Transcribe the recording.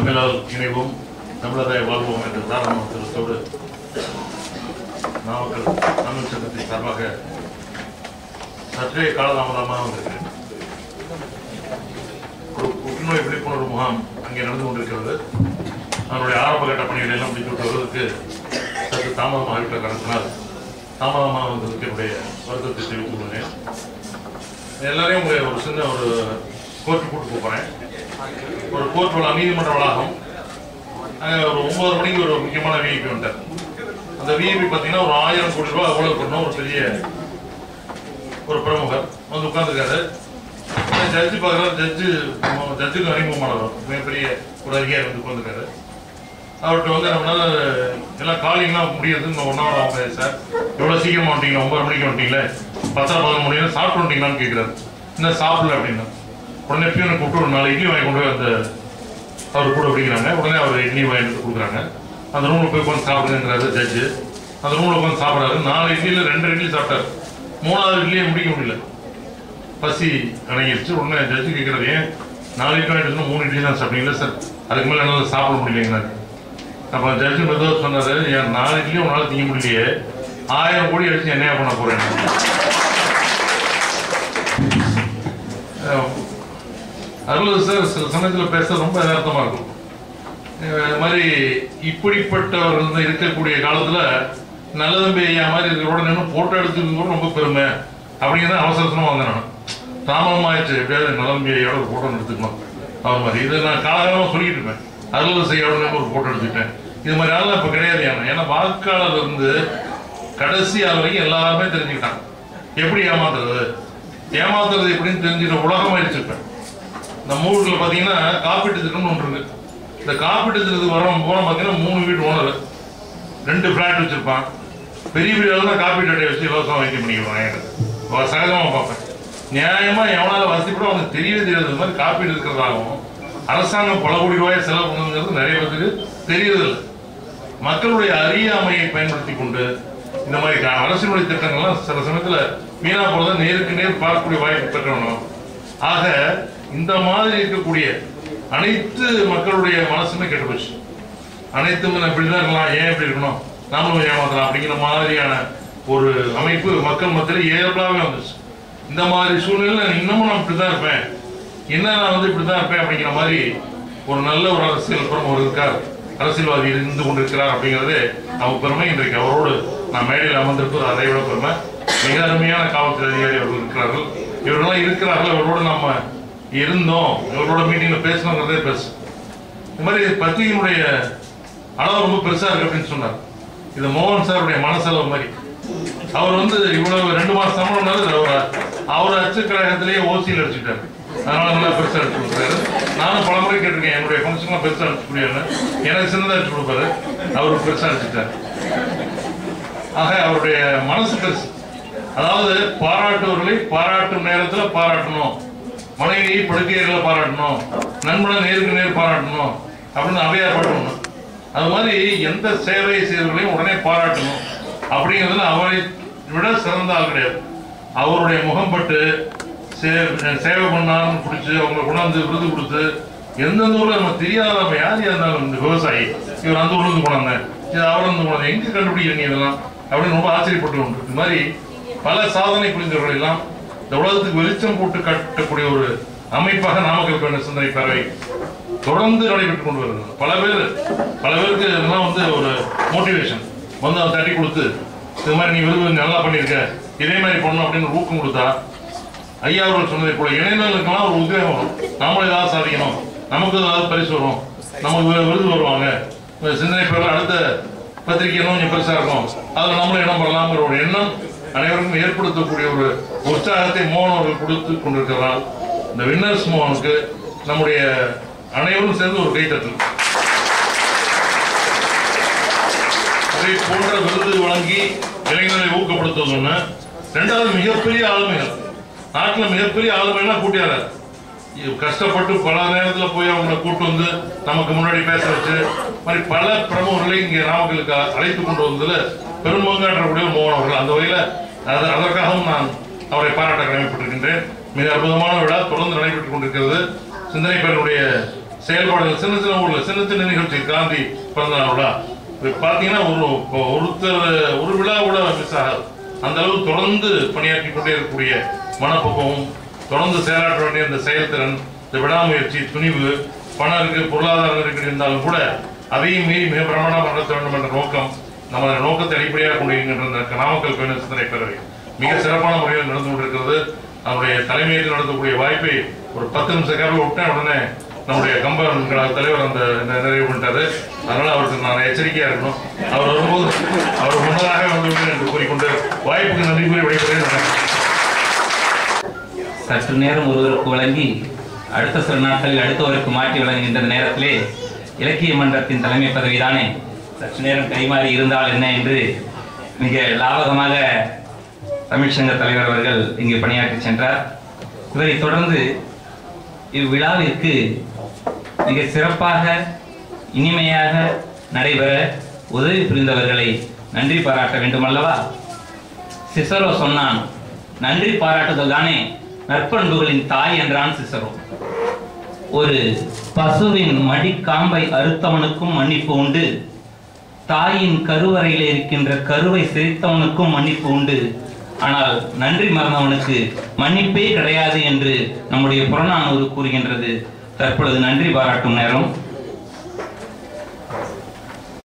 தமிழால் இணைவோம் தமிழரை வாழ்வோம் என்ற உதாரண திருத்தோடு நாமக்கல் தமிழ் சங்கத்தின் சார்பாக சற்றே காலதாமதமாக வந்திருக்கிறேன் ஒரு புற்றுநோய் விழிப்புணர்வு முகாம் அங்கே நடந்து கொண்டிருக்கிறது அதனுடைய ஆரம்ப கட்ட பணிகளை எல்லாம் முடித்து விட்டு வருவதற்கு சற்று தாமதமாகிவிட்ட காரணத்தினால் தாமதமாக வந்ததற்கு என்னுடைய வருத்தத்தை தெரிவித்துக் கொள்கிறேன் எல்லாரையும் உங்களை ஒரு சின்ன ஒரு கோர்ட்டு கூட்டு போகிறேன் ஒரு கோர்ட் வள நீதிமன்ற வளாகம் அங்கே ஒரு ஒன்பது மணிக்கு ஒரு முக்கியமான விஐபி வந்தார் அந்த விஐபி பார்த்தீங்கன்னா ஒரு ஆயிரம் கோடி ரூபாய் அவ்வளவு பண்ண ஒரு பெரிய ஒரு பிரமுகர் வந்து உட்கார்ந்துருக்காரு ஜட்ஜி பார்க்குறாரு ஜட்ஜு ஜட்ஜுக்கு அறிமுகமானவர் மிகப்பெரிய ஒரு அதிகாரி வந்து உட்காந்துருக்காரு அவர்கிட்ட வந்து நம்மளால எல்லாம் காலிங்லாம் முடியாது இன்னும் ஒன் ஹவர் ஆகும் சார் எவ்வளோ சீக்கிரமா வந்துட்டீங்க ஒன்பது மணிக்கு வந்துட்டீங்களே பத்தரை பதினொன்று மணி சாப்பிட்டு வந்துட்டீங்களான்னு கேட்குறாரு இன்னும் சாப்பிடல அப்படின்னா உடனே பியூனை கூப்பிட்டு ஒரு நாலு இட்லி வாங்கி கொண்டு போய் அந்த அவர் கூட அப்படிங்கிறாங்க உடனே அவர் இட்லி வாங்கி வந்து கொடுக்குறாங்க அந்த ரூமில் போய் உட்காந்து சாப்பிடுங்கிறாரு ஜட்ஜு அந்த ரூமில் உட்காந்து சாப்பிட்றாரு நாலு இட்லியில் ரெண்டு இட்லி சாப்பிட்டாரு மூணாவது இட்லியை முடிக்க முடியல பசி அடங்கிருச்சு உடனே ஜட்ஜு கேட்குறாரு ஏன் நாலு இட்லி வாங்கிட்டு வந்து மூணு இட்லி தான் சாப்பிட்டீங்களா சார் அதுக்கு மேலே என்னால் சாப்பிட முடியலைங்கன்னாரு அப்போ ஜட்ஜு மெதுவாக சொன்னாரு என் நாலு இட்லி உன்னால திங்க முடியலையே ஆயிரம் கோடி அடிச்சு என்னையா பண்ண போறேன் அருள் சார் சில சமயத்தில் பேச ரொம்ப யதார்த்தமா இருக்கும் அஹ் இது மாதிரி இப்படிப்பட்டவர்கள் வந்து இருக்கக்கூடிய காலத்துல நல்லதம்பி ஐயா மாதிரி இருக்கிறோட நின்று போட்டோ எடுத்துக்கிறது கூட ரொம்ப பெருமை அப்படிங்கிறத அவசரத்தமாக வந்தேன் நான் தாமதமாயிடுச்சு எப்படியாவது நல்லதம்பி ஐயோட ஒரு போட்டோ எடுத்துக்கணும் அவர் மாதிரி இதை நான் காலகாலமாக சொல்லிட்டு இருப்பேன் அருள் செய்யோட ஒரு போட்டோ எடுத்துக்கிட்டேன் இது மாதிரி ஆளெல்லாம் இப்போ கிடையாது ஏன்னா ஏன்னா வாக்காளர் இருந்து கடைசி ஆள் வரைக்கும் எல்லாருமே தெரிஞ்சுக்கிட்டாங்க எப்படி ஏமாத்துறது ஏமாத்துறது எப்படின்னு தெரிஞ்சுக்கிட்ட உலகமாயிருச்சு இப்போ நம்ம ஊரில் பார்த்தீங்கன்னா காப்பீட்டு திட்டம்னு ஒன்று இருக்கு இந்த காப்பீட்டு திட்டத்துக்கு வர போனால் பார்த்தீங்கன்னா மூணு வீட்டு ஓனர் ரெண்டு ஃப்ளாட் வச்சிருப்பான் பெரிய பெரிய அளவில் காப்பீட்டு அட்டையை வச்சு இலவசம் வைக்க முடியும் சகஜமாக பார்ப்பேன் நியாயமாக எவனால வசதிப்பட அவனுக்கு தெரியவே தெரியாது இந்த மாதிரி காப்பீடு இருக்கிறதாகவும் அரசாங்கம் பல கோடி ரூபாய் செலவு பண்ணுங்கிறது நிறைய பேருக்கு தெரியறதில்லை மக்களுடைய அறியாமையை பயன்படுத்தி கொண்டு இந்த மாதிரி கா- அரசினுடைய திட்டங்கள்லாம் சில சமயத்துல வீணா போறத நேருக்கு நேர் பார்க்கக்கூடிய வாய்ப்பு பெற்றணும் ஆக இந்த மாதிரி இருக்கக்கூடிய அனைத்து மக்களுடைய மனசுமே கெட்டு போச்சு அனைத்தும் இப்படிதான் இருக்கலாம் ஏன் இப்படி இருக்கணும் நாமளும் ஏமாத்தலாம் அப்படிங்கிற மாதிரியான ஒரு அமைப்பு மக்கள் மத்தியில் இயல்பாகவே வந்துச்சு இந்த மாதிரி சூழ்நிலையில இன்னமும் நான் இப்படிதான் இருப்பேன் என்ன நான் வந்து இப்படிதான் இருப்பேன் அப்படிங்கிற மாதிரி ஒரு நல்ல ஒரு அரசியல் பிரமுகர் இருக்கார் அரசியல்வாதி இருந்து கொண்டிருக்கிறார் அப்படிங்கிறது அவங்க பெருமை இன்றைக்கு அவரோடு நான் மேடையில் அமர்ந்திருப்பது அதை விட பெருமை மிக அருமையான காவல்துறை அதிகாரி அவர்கள் இருக்கிறார்கள் இவர்கள்லாம் இருக்கிறார்கள் அவர்களோடு நம்ம இருந்தோம் இவர்களோட மீட்டிங்ல பேசணுங்கிறதே பெருசு இந்த மாதிரி பத்திரிகையினுடைய அளவு ரொம்ப பெருசா இருக்கு அப்படின்னு சொன்னார் இது மோகன் சாருடைய மனசளவு மாதிரி அவர் வந்து இவ்வளவு ரெண்டு மாசம் சம்பளம்னாலும் அவர் அவர் அச்சு கழகத்திலேயே ஓசியில் அடிச்சுட்டாரு அதனால நல்லா பெருசா அடிச்சு கொடுக்குறாரு நானும் பல முறை கேட்டிருக்கேன் என்னுடைய ஃபங்க்ஷன்லாம் பெருசா அடிச்சு முடியாது எனக்கு சின்னதா அடிச்சு கொடுப்பாரு அவரு பெருசா அடிச்சுட்டாரு ஆக அவருடைய மனசு பெருசு அதாவது பாராட்டுவர்களை பாராட்டும் நேரத்துல பாராட்டணும் மனைவியை படுக்கையர்களை பாராட்டணும் நண்பனை நேருக்கு நேர் பாராட்டணும் அப்படின்னு அவையார் பாட்டணும் அது மாதிரி எந்த சேவை செய்தவர்களையும் உடனே பாராட்டணும் அப்படிங்கிறதுல அவரை விட சிறந்த ஆள் கிடையாது அவருடைய முகம்பட்டு சே- சேவை பண்ணாருன்னு பிடிச்சி அவங்களை கொண்டாந்து விருது கொடுத்து எந்தெந்த ஊர்ல நம்ம தெரியாத நம்ம யார் இருந்தாலும் இந்த விவசாயி இவர் அந்த ஊர்ல இருந்து கொண்டாந்தேன் இது அவர் இருந்து கொண்டாந்து எங்க கண்டுபிடிக்கிறீங்க இதெல்லாம் அப்படின்னு ரொம்ப ஆச்சரியப்பட்டு உண்டு இது மாதிரி பல சாதனை புரிந்தவர்கள் எல்லாம் இந்த உலகத்துக்கு வெளிச்சம் போட்டு காட்டக்கூடிய ஒரு அமைப்பாக நாமக்கல் கண்ண சிந்தனை பேரவை தொடர்ந்து நடைபெற்றுக் கொண்டு வருகிறது பல பேர் பல பேருக்கு இதெல்லாம் வந்து ஒரு மோட்டிவேஷன் வந்து அதை தட்டி கொடுத்து இது மாதிரி நீ விருது நல்லா பண்ணியிருக்க இதே மாதிரி பண்ணணும் அப்படின்னு ஒரு ஊக்கம் கொடுத்தா ஐயா அவர்கள் சொன்னதை போல இளைஞர்களுக்கெல்லாம் ஒரு உத்வேகம் வரும் நாமளும் ஏதாவது சாதிக்கணும் நமக்கு ஏதாவது பரிசு வரும் நமக்கு வி- விருது வருவாங்க இந்த சிந்தனை பேரில் அடுத்த பத்திரிகை இன்னும் கொஞ்சம் பெருசா இருக்கும் அதுல நம்மளும் இடம் பெறலாம்ங்கிற ஒரு எண்ணம் அனைவருக்கும் ஏற்படுத்தக்கூடிய ஒரு உற்சாகத்தை மோகன் அவர்கள் கொடுத்து கொண்டிருக்கிறார் இந்த வின்னர்ஸ் மோகனுக்கு நம்முடைய அனைவரும் சேர்ந்து ஒரு கைத்தட்டல் அதை போன்ற விருது வழங்கி இளைஞர்களை ஊக்கப்படுத்துவது ஒண்ணு ரெண்டாவது மிகப்பெரிய ஆளுமைகள் நாட்டுல மிகப்பெரிய ஆளுமைனா கூட்டியாரு கஷ்டப்பட்டு பல நேரத்துல போய் அவங்களை கூட்டு வந்து நமக்கு முன்னாடி பேச வச்சு மாதிரி பல பிரமுகர்களை இங்கே நாமக்கலுக்கு அழைத்து கொண்டு வந்ததுல பெரும்பங்காற்றக்கூடிய மோகன் அவர்கள் அந்த வகையில அது அதற்காகவும் நான் அவரை பாராட்ட கடமைப்பட்டிருக்கின்றேன் மிக அற்புதமான விழா தொடர்ந்து நடைபெற்றுக் கொண்டிருக்கிறது சிந்தனை பேருடைய செயல்பாடுகள் சின்ன சின்ன ஊர்ல சின்ன சின்ன நிகழ்ச்சி காந்தி பிறந்த நாள் விழா இது பார்த்தீங்கன்னா ஒரு ஒருத்தர் ஒரு விழா கூட மிஸ் ஆகாது அந்த அளவு தொடர்ந்து பணியாற்றி கொண்டே இருக்கக்கூடிய மனப்பக்குவம் தொடர்ந்து செயலாற்ற வேண்டிய இந்த செயல்திறன் இந்த விடாமுயற்சி துணிவு பணம் இருக்கு பொருளாதாரம் இருக்கு இருந்தாலும் கூட அதையும் மீறி மிக பிரமாணமாக நடத்த வேண்டும் என்ற நோக்கம் நமது நோக்கத்தை அடிப்படையாக கொண்டிருக்கின்ற இந்த நாமக்கல் பெண் சிந்தனை பேரவை மிக சிறப்பான முறையில் நடந்து கொண்டிருக்கிறது நம்முடைய தலைமையேற்று நடத்தக்கூடிய வாய்ப்பை ஒரு பத்து நிமிஷ கேப்ல விட்டேன் உடனே நம்முடைய கம்பன் தலைவர் அந்த இந்த நிறைவு பண்ணிட்டாரு அதனால அவருக்கு நான் எச்சரிக்கையா இருக்கணும் அவர் வரும்போது அவர் முன்னதாக வந்து விடுவேன் என்று கூறிக்கொண்டு வாய்ப்புக்கு நன்றி கூறி விடைபெறுகிறேன் வணக்கம். சற்று நேரம் ஒருவருக்கு வழங்கி அடுத்த சில நாட்களில் அடுத்தவருக்கு மாற்றி வழங்குகின்ற நேரத்திலே இலக்கிய மன்றத்தின் தலைமை பதவிதானே சற்று நேரம் கைமாறி இருந்தால் என்ன என்று மிக லாபகமாக தமிழ்ச்சங்க தலைவர் அவர்கள் இங்கு பணியாற்றி சென்றார் இவரை தொடர்ந்து இவ்விழாவிற்கு மிக சிறப்பாக இனிமையாக நடைபெற உதவி புரிந்தவர்களை நன்றி பாராட்ட வேண்டுமல்லவா சிசரோ சொன்னான் நன்றி பாராட்டுதல் தானே நற்பண்புகளின் தாய் என்றான் சிசரோ ஒரு பசுவின் மடிக்காம்பை அறுத்தவனுக்கும் மன்னிப்பு உண்டு தாயின் கருவறையில் இருக்கின்ற கருவை சிரித்தவனுக்கும் மன்னிப்பு உண்டு ஆனால் நன்றி மறந்தவனுக்கு மன்னிப்பே கிடையாது என்று நம்முடைய புறநானூறு கூறுகின்றது தற்பொழுது நன்றி பாராட்டும் நேரம்